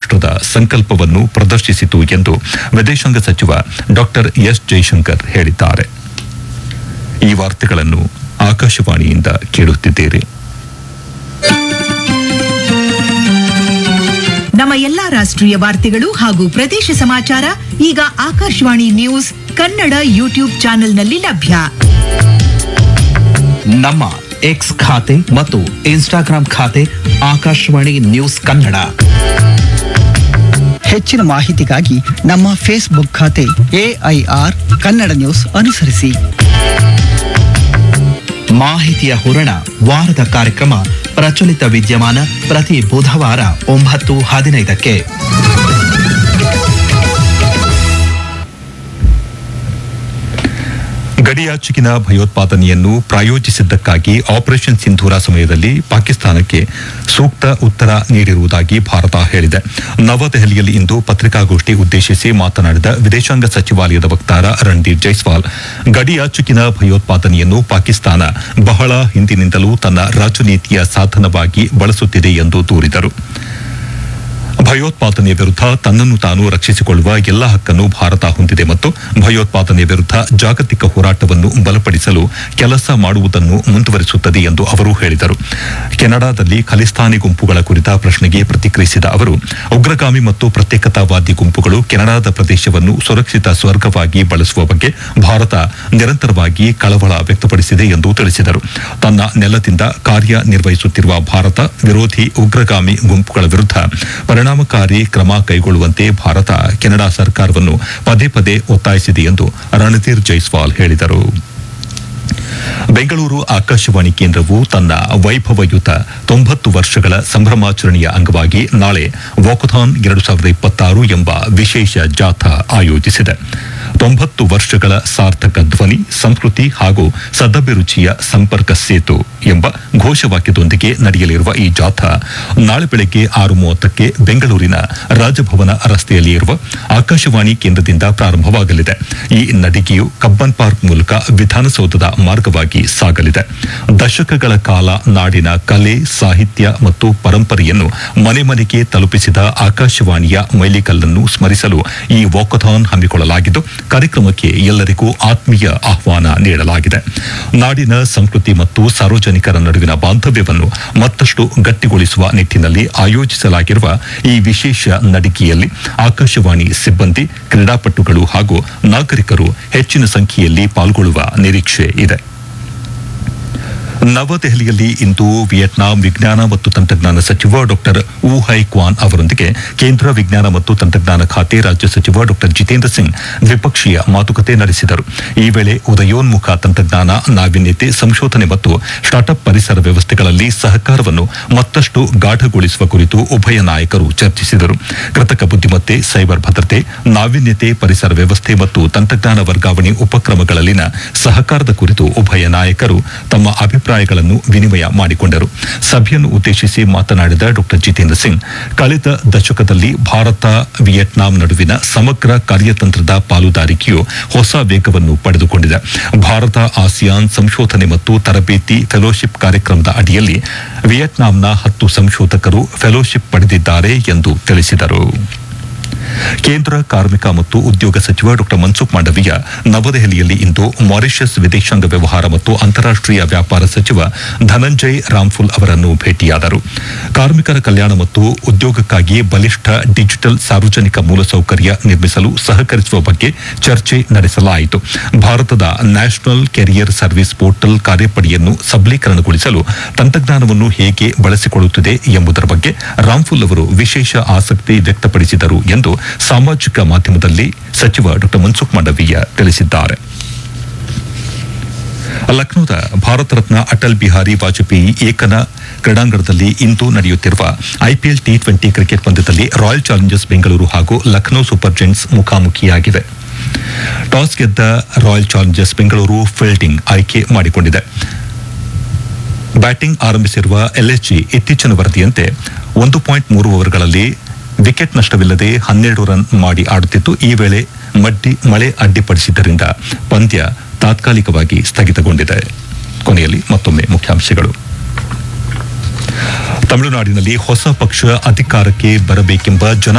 ರಾಷ್ಟದ ಸಂಕಲ್ಪವನ್ನು ಪ್ರದರ್ಶಿಸಿತು ಎಂದು ವಿದೇಶಾಂಗ ಸಚಿವ ಡಾ ಎಸ್ ಜೈಶಂಕರ್ ಹೇಳಿದ್ದಾರೆ ಈ ವಾರ್ತೆಗಳನ್ನು ಆಕಾಶವಾಣಿಯಿಂದ ಕೇಳುತ್ತಿದ್ದೀರಿ ನಮ್ಮ ಎಲ್ಲಾ ರಾಷ್ಟ್ರೀಯ ವಾರ್ತೆಗಳು ಹಾಗೂ ಪ್ರದೇಶ ಸಮಾಚಾರ ಈಗ ಆಕಾಶವಾಣಿ ನ್ಯೂಸ್ ಕನ್ನಡ ಯೂಟ್ಯೂಬ್ ಚಾನೆಲ್ನಲ್ಲಿ ಲಭ್ಯ ನಮ್ಮ ಎಕ್ಸ್ ಖಾತೆ ಮತ್ತು ಇನ್ಸ್ಟಾಗ್ರಾಂ ಖಾತೆ ಆಕಾಶವಾಣಿ ನ್ಯೂಸ್ ಕನ್ನಡ ಹೆಚ್ಚಿನ ಮಾಹಿತಿಗಾಗಿ ನಮ್ಮ ಫೇಸ್ಬುಕ್ ಖಾತೆ ಎಐಆರ್ ಕನ್ನಡ ನ್ಯೂಸ್ ಅನುಸರಿಸಿ ಮಾಹಿತಿಯ ಹೂರಣ ವಾರದ ಕಾರ್ಯಕ್ರಮ ಪ್ರಚಲಿತ ವಿದ್ಯಮಾನ ಪ್ರತಿ ಬುಧವಾರ ಒಂಬತ್ತು ಹದಿನೈದಕ್ಕೆ ಗಡಿಯಾಚೆಗಿನ ಭಯೋತ್ಪಾದನೆಯನ್ನು ಪ್ರಾಯೋಜಿಸಿದ್ದಕ್ಕಾಗಿ ಆಪರೇಷನ್ ಸಿಂಧೂರ ಸಮಯದಲ್ಲಿ ಪಾಕಿಸ್ತಾನಕ್ಕೆ ಸೂಕ್ತ ಉತ್ತರ ನೀಡಿರುವುದಾಗಿ ಭಾರತ ಹೇಳಿದೆ ನವದೆಹಲಿಯಲ್ಲಿ ಇಂದು ಪತ್ರಿಕಾಗೋಷ್ಠಿ ಉದ್ದೇಶಿಸಿ ಮಾತನಾಡಿದ ವಿದೇಶಾಂಗ ಸಚಿವಾಲಯದ ವಕ್ತಾರ ರಣದೀಪ್ ಜೈಸ್ವಾಲ್ ಗಡಿಯಾಚೆಗಿನ ಭಯೋತ್ಪಾದನೆಯನ್ನು ಪಾಕಿಸ್ತಾನ ಬಹಳ ಹಿಂದಿನಿಂದಲೂ ತನ್ನ ರಾಜನೀತಿಯ ಸಾಧನವಾಗಿ ಬಳಸುತ್ತಿದೆ ಎಂದು ದೂರಿದರು ಭಯೋತ್ಪಾದನೆಯ ವಿರುದ್ಧ ತನ್ನನ್ನು ತಾನು ರಕ್ಷಿಸಿಕೊಳ್ಳುವ ಎಲ್ಲ ಹಕ್ಕನ್ನು ಭಾರತ ಹೊಂದಿದೆ ಮತ್ತು ಭಯೋತ್ಪಾದನೆಯ ವಿರುದ್ಧ ಜಾಗತಿಕ ಹೋರಾಟವನ್ನು ಬಲಪಡಿಸಲು ಕೆಲಸ ಮಾಡುವುದನ್ನು ಮುಂದುವರಿಸುತ್ತದೆ ಎಂದು ಅವರು ಹೇಳಿದರು ಕೆನಡಾದಲ್ಲಿ ಖಲಿಸ್ತಾನಿ ಗುಂಪುಗಳ ಕುರಿತ ಪ್ರಶ್ನೆಗೆ ಪ್ರತಿಕ್ರಿಯಿಸಿದ ಅವರು ಉಗ್ರಗಾಮಿ ಮತ್ತು ಪ್ರತ್ಯೇಕತಾವಾದಿ ಗುಂಪುಗಳು ಕೆನಡಾದ ಪ್ರದೇಶವನ್ನು ಸುರಕ್ಷಿತ ಸ್ವರ್ಗವಾಗಿ ಬಳಸುವ ಬಗ್ಗೆ ಭಾರತ ನಿರಂತರವಾಗಿ ಕಳವಳ ವ್ಯಕ್ತಪಡಿಸಿದೆ ಎಂದು ತಿಳಿಸಿದರು ತನ್ನ ನೆಲದಿಂದ ಕಾರ್ಯನಿರ್ವಹಿಸುತ್ತಿರುವ ಭಾರತ ವಿರೋಧಿ ಉಗ್ರಗಾಮಿ ಗುಂಪುಗಳ ವಿರುದ್ಧ ಪರಿಣಾಮಕಾರಿ ಕ್ರಮ ಕೈಗೊಳ್ಳುವಂತೆ ಭಾರತ ಕೆನಡಾ ಸರ್ಕಾರವನ್ನು ಪದೇ ಪದೇ ಒತ್ತಾಯಿಸಿದೆ ಎಂದು ರಣಧೀರ್ ಜೈಸ್ವಾಲ್ ಹೇಳಿದರು ಬೆಂಗಳೂರು ಆಕಾಶವಾಣಿ ಕೇಂದ್ರವು ತನ್ನ ವೈಭವಯುತ ತೊಂಬತ್ತು ವರ್ಷಗಳ ಸಂಭ್ರಮಾಚರಣೆಯ ಅಂಗವಾಗಿ ನಾಳೆ ವಾಕಥಾನ್ ಎರಡು ಸಾವಿರದ ಇಪ್ಪತ್ತಾರು ಎಂಬ ವಿಶೇಷ ಜಾಥಾ ಆಯೋಜಿಸಿದೆ ತೊಂಬತ್ತು ವರ್ಷಗಳ ಸಾರ್ಥಕ ಧ್ವನಿ ಸಂಸ್ಕೃತಿ ಹಾಗೂ ಸದಭಿರುಚಿಯ ಸಂಪರ್ಕ ಸೇತು ಎಂಬ ಘೋಷವಾಕ್ಯದೊಂದಿಗೆ ನಡೆಯಲಿರುವ ಈ ಜಾಥಾ ನಾಳೆ ಬೆಳಗ್ಗೆ ಆರು ಮೂವತ್ತಕ್ಕೆ ಬೆಂಗಳೂರಿನ ರಾಜಭವನ ರಸ್ತೆಯಲ್ಲಿ ಇರುವ ಆಕಾಶವಾಣಿ ಕೇಂದ್ರದಿಂದ ಪ್ರಾರಂಭವಾಗಲಿದೆ ಈ ನಡಿಗೆಯು ಕಬ್ಬನ್ ಪಾರ್ಕ್ ಮೂಲಕ ವಿಧಾನಸೌಧದ ಮಾರ್ಗವಾಗಿ ಸಾಗಲಿದೆ ದಶಕಗಳ ಕಾಲ ನಾಡಿನ ಕಲೆ ಸಾಹಿತ್ಯ ಮತ್ತು ಪರಂಪರೆಯನ್ನು ಮನೆ ಮನೆಗೆ ತಲುಪಿಸಿದ ಆಕಾಶವಾಣಿಯ ಮೈಲಿಗಲ್ಲನ್ನು ಸ್ಮರಿಸಲು ಈ ವಾಕಥಾನ್ ಹಮ್ಮಿಕೊಳ್ಳಲಾಗಿದ್ದು ಕಾರ್ಯಕ್ರಮಕ್ಕೆ ಎಲ್ಲರಿಗೂ ಆತ್ಮೀಯ ಆಹ್ವಾನ ನೀಡಲಾಗಿದೆ ನಾಡಿನ ಸಂಸ್ಕೃತಿ ಮತ್ತು ಸಾರ್ವಜನಿಕರ ನಡುವಿನ ಬಾಂಧವ್ಯವನ್ನು ಮತ್ತಷ್ಟು ಗಟ್ಟಿಗೊಳಿಸುವ ನಿಟ್ಟಿನಲ್ಲಿ ಆಯೋಜಿಸಲಾಗಿರುವ ಈ ವಿಶೇಷ ನಡಿಗೆಯಲ್ಲಿ ಆಕಾಶವಾಣಿ ಸಿಬ್ಬಂದಿ ಕ್ರೀಡಾಪಟುಗಳು ಹಾಗೂ ನಾಗರಿಕರು ಹೆಚ್ಚಿನ ಸಂಖ್ಯೆಯಲ್ಲಿ ಪಾಲ್ಗೊಳ್ಳುವ ನಿರೀಕ್ಷೆ ಇದೆ ನವದೆಹಲಿಯಲ್ಲಿ ಇಂದು ವಿಯೆಟ್ನಾಂ ವಿಜ್ಞಾನ ಮತ್ತು ತಂತ್ರಜ್ಞಾನ ಸಚಿವ ಡಾಕ್ಟರ್ ವು ಹೈ ಕ್ವಾನ್ ಅವರೊಂದಿಗೆ ಕೇಂದ್ರ ವಿಜ್ಞಾನ ಮತ್ತು ತಂತ್ರಜ್ಞಾನ ಖಾತೆ ರಾಜ್ಯ ಸಚಿವ ಡಾಕ್ಟರ್ ಜಿತೇಂದ್ರ ಸಿಂಗ್ ದ್ವಿಪಕ್ಷೀಯ ಮಾತುಕತೆ ನಡೆಸಿದರು ಈ ವೇಳೆ ಉದಯೋನ್ಮುಖ ತಂತ್ರಜ್ಞಾನ ನಾವೀನ್ಯತೆ ಸಂಶೋಧನೆ ಮತ್ತು ಸ್ಟಾರ್ಟ್ಅಪ್ ಪರಿಸರ ವ್ಯವಸ್ಥೆಗಳಲ್ಲಿ ಸಹಕಾರವನ್ನು ಮತ್ತಷ್ಟು ಗಾಢಗೊಳಿಸುವ ಕುರಿತು ಉಭಯ ನಾಯಕರು ಚರ್ಚಿಸಿದರು ಕೃತಕ ಬುದ್ದಿಮತ್ತೆ ಸೈಬರ್ ಭದ್ರತೆ ನಾವೀನ್ಯತೆ ಪರಿಸರ ವ್ಯವಸ್ಥೆ ಮತ್ತು ತಂತ್ರಜ್ಞಾನ ವರ್ಗಾವಣೆ ಉಪಕ್ರಮಗಳಲ್ಲಿನ ಸಹಕಾರದ ಕುರಿತು ಉಭಯ ನಾಯಕರು ತಮ್ಮ ಅಭಿಪ್ರಾಯಗಳನ್ನು ವಿನಿಮಯ ಮಾಡಿಕೊಂಡರು ಸಭೆಯನ್ನು ಉದ್ದೇಶಿಸಿ ಮಾತನಾಡಿದ ಡಾಕ್ಟರ್ ಜಿತೇಂದ್ರ ಸಿಂಗ್ ಕಳೆದ ದಶಕದಲ್ಲಿ ಭಾರತ ವಿಯೆಟ್ನಾಂ ನಡುವಿನ ಸಮಗ್ರ ಕಾರ್ಯತಂತ್ರದ ಪಾಲುದಾರಿಕೆಯು ಹೊಸ ವೇಗವನ್ನು ಪಡೆದುಕೊಂಡಿದೆ ಭಾರತ ಆಸಿಯಾನ್ ಸಂಶೋಧನೆ ಮತ್ತು ತರಬೇತಿ ಫೆಲೋಶಿಪ್ ಕಾರ್ಯಕ್ರಮದ ಅಡಿಯಲ್ಲಿ ವಿಯೆಟ್ನಾಂನ ಹತ್ತು ಸಂಶೋಧಕರು ಫೆಲೋಶಿಪ್ ಪಡೆದಿದ್ದಾರೆ ಎಂದು ತಿಳಿಸಿದರು ಕೇಂದ್ರ ಕಾರ್ಮಿಕ ಮತ್ತು ಉದ್ಯೋಗ ಸಚಿವ ಡಾ ಮನ್ಸುಖ್ ಮಾಂಡವೀಯ ನವದೆಹಲಿಯಲ್ಲಿ ಇಂದು ಮಾರಿಷಸ್ ವಿದೇಶಾಂಗ ವ್ಯವಹಾರ ಮತ್ತು ಅಂತಾರಾಷ್ಟೀಯ ವ್ಯಾಪಾರ ಸಚಿವ ಧನಂಜಯ್ ರಾಮ್ಫುಲ್ ಅವರನ್ನು ಭೇಟಿಯಾದರು ಕಾರ್ಮಿಕರ ಕಲ್ಯಾಣ ಮತ್ತು ಉದ್ಯೋಗಕ್ಕಾಗಿ ಬಲಿಷ್ಠ ಡಿಜಿಟಲ್ ಸಾರ್ವಜನಿಕ ಮೂಲಸೌಕರ್ಯ ನಿರ್ಮಿಸಲು ಸಹಕರಿಸುವ ಬಗ್ಗೆ ಚರ್ಚೆ ನಡೆಸಲಾಯಿತು ಭಾರತದ ನ್ಯಾಷನಲ್ ಕೆರಿಯರ್ ಸರ್ವಿಸ್ ಪೋರ್ಟಲ್ ಕಾರ್ಯಪಡೆಯನ್ನು ಸಬಲೀಕರಣಗೊಳಿಸಲು ತಂತ್ರಜ್ಞಾನವನ್ನು ಹೇಗೆ ಬಳಸಿಕೊಳ್ಳುತ್ತಿದೆ ಎಂಬುದರ ಬಗ್ಗೆ ರಾಮ್ಫುಲ್ ಅವರು ವಿಶೇಷ ಆಸಕ್ತಿ ವ್ಯಕ್ತಪಡಿಸಿದರು ಎಂದು ಸಾಮಾಜಿಕ ಮಾಧ್ಯಮದಲ್ಲಿ ಸಚಿವ ಡಾ ಮನ್ಸುಖ್ ಮಾಂಡವೀಯ ತಿಳಿಸಿದ್ದಾರೆ ಲಕ್ನೋದ ಭಾರತ ರತ್ನ ಅಟಲ್ ಬಿಹಾರಿ ವಾಜಪೇಯಿ ಏಕನ ಕ್ರೀಡಾಂಗಣದಲ್ಲಿ ಇಂದು ನಡೆಯುತ್ತಿರುವ ಐಪಿಎಲ್ ಟಿ ಟ್ವೆಂಟಿ ಕ್ರಿಕೆಟ್ ಪಂದ್ಯದಲ್ಲಿ ರಾಯಲ್ ಚಾಲೆಂಜರ್ಸ್ ಬೆಂಗಳೂರು ಹಾಗೂ ಲಕ್ನೋ ಸೂಪರ್ ಜೆಂಟ್ಸ್ ಮುಖಾಮುಖಿಯಾಗಿವೆ ಟಾಸ್ ಗೆದ್ದ ರಾಯಲ್ ಚಾಲೆಂಜರ್ಸ್ ಬೆಂಗಳೂರು ಫೀಲ್ಡಿಂಗ್ ಆಯ್ಕೆ ಮಾಡಿಕೊಂಡಿದೆ ಬ್ಯಾಟಿಂಗ್ ಆರಂಭಿಸಿರುವ ಎಲ್ಎಸ್ಜಿ ಇತ್ತೀಚಿನ ವರದಿಯಂತೆ ಒಂದು ಪಾಯಿಂಟ್ ಮೂರು ಓವರ್ಗಳಲ್ಲಿ ವಿಕೆಟ್ ನಷ್ಟವಿಲ್ಲದೆ ಹನ್ನೆರಡು ರನ್ ಮಾಡಿ ಆಡುತ್ತಿದ್ದು ಈ ವೇಳೆ ಮಡ್ಡಿ ಮಳೆ ಅಡ್ಡಿಪಡಿಸಿದ್ದರಿಂದ ಪಂದ್ಯ ತಾತ್ಕಾಲಿಕವಾಗಿ ಸ್ಥಗಿತಗೊಂಡಿದೆ ಕೊನೆಯಲ್ಲಿ ಮತ್ತೊಮ್ಮೆ ಮುಖ್ಯಾಂಶಗಳು ತಮಿಳುನಾಡಿನಲ್ಲಿ ಹೊಸ ಪಕ್ಷ ಅಧಿಕಾರಕ್ಕೆ ಬರಬೇಕೆಂಬ ಜನ